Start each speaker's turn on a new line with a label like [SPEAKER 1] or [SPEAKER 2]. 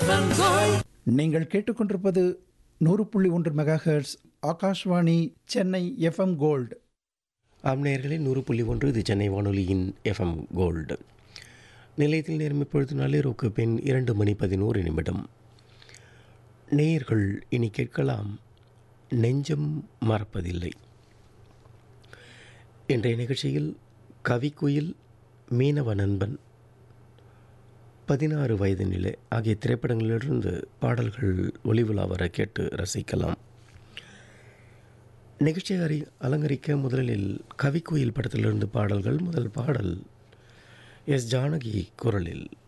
[SPEAKER 1] FM gold
[SPEAKER 2] நீங்கள் கேட்டுக்கொண்டிருப்பது நூறு புள்ளி ஒன்று megahertz Akashvani Chennai FM Gold
[SPEAKER 3] ஆம்நேயர்களே நூறு புள்ளி ஒன்று இது சென்னை வானொலியின் எஃப்எம் கோல்டு நிலையத்தில் நேரம் இப்பொழுது நள்ளிரவுக்கு பின் இரண்டு மணி பதினோரு நிமிடம் நேயர்கள் இனி கேட்கலாம் நெஞ்சம் மறப்பதில்லை இன்றைய நிகழ்ச்சியில் கவிக்குயில் மீனவ நண்பன் பதினாறு வயது நிலை ஆகிய திரைப்படங்களிலிருந்து பாடல்கள் ஒளிவுலா வர கேட்டு ரசிக்கலாம் நிகழ்ச்சியை அறி அலங்கரிக்க முதலில் கவிக்குயில் படத்திலிருந்து பாடல்கள் முதல் பாடல் எஸ் ஜானகி குரலில்